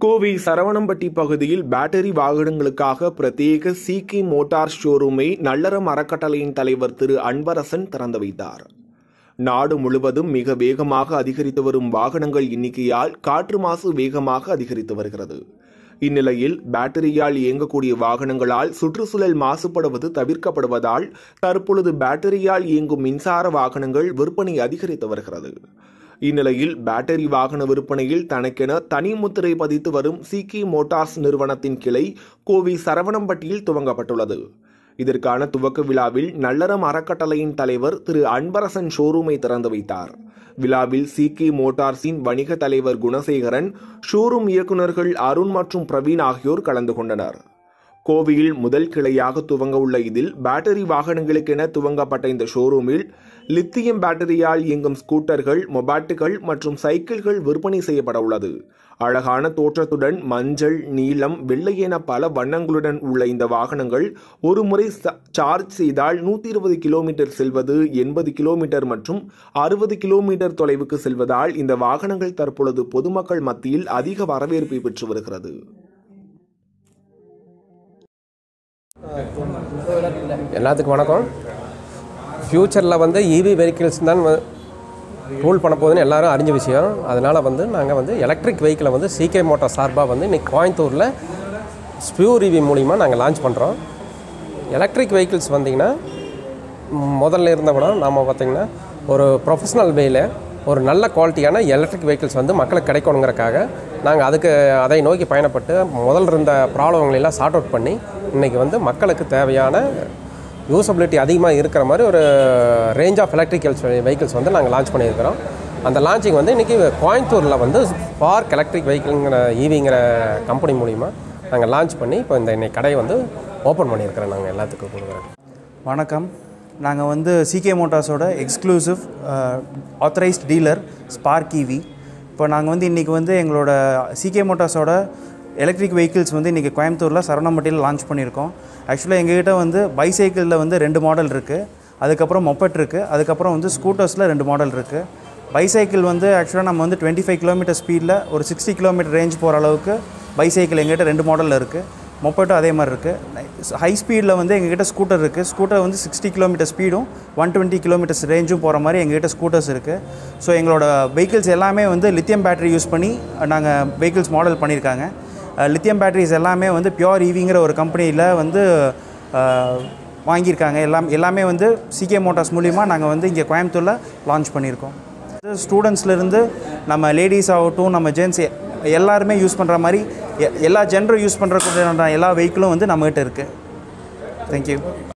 கோவை சரவணம்பட்டி பகுதியில் பேட்டரி வாகனங்களுக்காக பிரத்யேக சிகி மோட்டார் ஷோரூமை நல்லறம் அறக்கட்டளையின் தலைவர் திரு அன்பரசன் திறந்து வைத்தார் நாடு முழுவதும் மிக வேகமாக அதிகரித்து வரும் வாகனங்கள் எண்ணிக்கையால் காற்று மாசு வேகமாக அதிகரித்து வருகிறது இந்நிலையில் பேட்டரியால் இயங்கக்கூடிய வாகனங்களால் சுற்றுச்சூழல் மாசுபடுவது தவிர்க்கப்படுவதால் தற்பொழுது பேட்டரியால் இயங்கும் மின்சார வாகனங்கள் விற்பனை அதிகரித்து வருகிறது இந்நிலையில் பேட்டரி வாகன விற்பனையில் தனக்கென தனி முத்திரை பதித்து வரும் சிகி மோட்டார்ஸ் நிறுவனத்தின் கிளை கோவை சரவணம்பட்டியில் துவங்கப்பட்டுள்ளது இதற்கான துவக்க விழாவில் நல்லறம் அறக்கட்டளையின் தலைவர் திரு அன்பரசன் ஷோரூமை திறந்து வைத்தார் விழாவில் சிகே மோட்டார்ஸின் வணிக தலைவர் குணசேகரன் ஷோரூம் இயக்குநர்கள் அருண் மற்றும் பிரவீன் ஆகியோர் கலந்து கொண்டனர் கோவையில் முதல் கிளையாக துவங்க உள்ள இதில் பேட்டரி வாகனங்களுக்கென துவங்கப்பட்ட இந்த ஷோரூமில் லித்தியம் பேட்டரியால் இயங்கும் ஸ்கூட்டர்கள் மொபாட்டுகள் மற்றும் சைக்கிள்கள் விற்பனை செய்யப்பட உள்ளது அழகான தோற்றத்துடன் மஞ்சள் நீலம் வெள்ளை என பல வண்ணங்களுடன் உள்ள இந்த வாகனங்கள் ஒரு முறை ச- சார்ஜ் செய்தால் நூற்றி இருபது கிலோமீட்டர் செல்வது எண்பது கிலோமீட்டர் மற்றும் அறுபது கிலோமீட்டர் தொலைவுக்கு செல்வதால் இந்த வாகனங்கள் தற்பொழுது பொதுமக்கள் மத்தியில் அதிக வரவேற்பை பெற்று வருகிறது எல்லாத்துக்கும் வணக்கம் ஃப்யூச்சரில் வந்து இவி வெஹிக்கிள்ஸ் தான் ரூல் பண்ண போகுதுன்னு எல்லாரும் அறிஞ்ச விஷயம் அதனால் வந்து நாங்கள் வந்து எலக்ட்ரிக் வெஹிக்கிளை வந்து சிகே மோட்டார் சார்பாக வந்து இன்றைக்கி கோயம்புத்தூரில் ஸ்பியூர் இவி மூலிமா நாங்கள் லான்ச் பண்ணுறோம் எலக்ட்ரிக் வெஹிக்கிள்ஸ் வந்தீங்கன்னா ம், முதல்ல இருந்த விட நாம் பார்த்திங்கன்னா ஒரு ப்ரொஃபஷனல் வேல ஒரு நல்ல குவாலிட்டியான எலக்ட்ரிக் வெஹிக்கிள்ஸ் வந்து மக்களுக்கு கிடைக்கணுங்கிறக்காக நாங்கள் அதுக்கு அதை நோக்கி பயணப்பட்டு முதல்ல இருந்த ப்ராப்ளங்களெல்லாம் சார்ட் அவுட் பண்ணி இன்றைக்கி வந்து மக்களுக்கு தேவையான யூசபிலிட்டி அதிகமாக இருக்கிற மாதிரி ஒரு ரேஞ்ச் ஆஃப் எலக்ட்ரிக்கல்ஸ் வெஹிக்கிள்ஸ் வந்து நாங்கள் லான்ச் பண்ணியிருக்கிறோம் அந்த லான்ச்சிங் வந்து இன்றைக்கி கோயம்புத்தூரில் வந்து ஸ்பார்க் எலக்ட்ரிக் வெஹிக்கிள்ங்கிற ஈவிங்கிற கம்பெனி மூலிமா நாங்கள் லான்ச் பண்ணி இப்போ இந்த இன்னைக்கு கடையை வந்து ஓப்பன் பண்ணியிருக்கிறோம் நாங்கள் எல்லாத்துக்கும் கொடுக்குறோம் வணக்கம் நாங்கள் வந்து சிகே மோட்டார்ஸோட exclusive authorised dealer Spark EV இப்போ நாங்கள் வந்து இன்றைக்கி வந்து எங்களோட சிகே மோட்டார்ஸோட எலக்ட்ரிக் வெஹிக்கிள்ஸ் வந்து இன்றைக்கி கோயம்புத்தூரில் சரவணம்பட்டியில் லான்ச் பண்ணியிருக்கோம் ஆக்சுவலாக எங்ககிட்ட வந்து பைசைக்கிளில் வந்து ரெண்டு மாடல் இருக்குது அதுக்கப்புறம் மொப்பட் இருக்குது அதுக்கப்புறம் வந்து ஸ்கூட்டர்ஸில் ரெண்டு மாடல் இருக்குது பைசைக்கிள் வந்து ஆக்சுவலாக நம்ம வந்து டுவெண்ட்டி ஃபைவ் கிலோமீட்டர் ஸ்பீடில் ஒரு சிக்ஸ்டி கிலோமீட்டர் ரேஞ்ச் போகிற அளவுக்கு பைசைக்கிள் எங்ககிட்ட ரெண்டு மாடலில் இருக்குது மொப்பேட்டும் அதே மாதிரி இருக்குது ஹை ஸ்பீடில் வந்து எங்ககிட்ட ஸ்கூட்டர் இருக்குது ஸ்கூட்டர் வந்து சிக்ஸ்டி கிலோமீட்டர் ஸ்பீடும் ஒன் டுவெண்ட்டி கிலோமீட்டர்ஸ் ரேஞ்சும் போகிற மாதிரி எங்ககிட்ட ஸ்கூட்டர்ஸ் இருக்குது ஸோ எங்களோட வெஹிக்கிள்ஸ் எல்லாமே வந்து லித்தியம் பேட்டரி யூஸ் பண்ணி நாங்கள் வெஹிக்கிள்ஸ் மாடல் பண்ணியிருக்காங்க லித்தியம் பேட்டரிஸ் எல்லாமே வந்து பியோர் ஈவிங்கிற ஒரு கம்பெனியில் வந்து அஹ், வாங்கியிருக்காங்க எல்லாம் எல்லாமே வந்து சிகே மோட்டார்ஸ் மூலிமா நாங்கள் வந்து இங்கே கோயம்புத்தூரில் லான்ச் பண்ணியிருக்கோம் ஸ்டூடெண்ட்ஸ்லேருந்து நம்ம லேடிஸ் ஆகட்டும் நம்ம ஜென்ஸ் எல்லாருமே யூஸ் பண்ணுற மாதிரி எ- எல்லா ஜென்டரும் யூஸ் பண்ணுற எல்லா வெஹிக்கிளும் வந்து நம்மகிட்ட இருக்குது தேங்க்யூ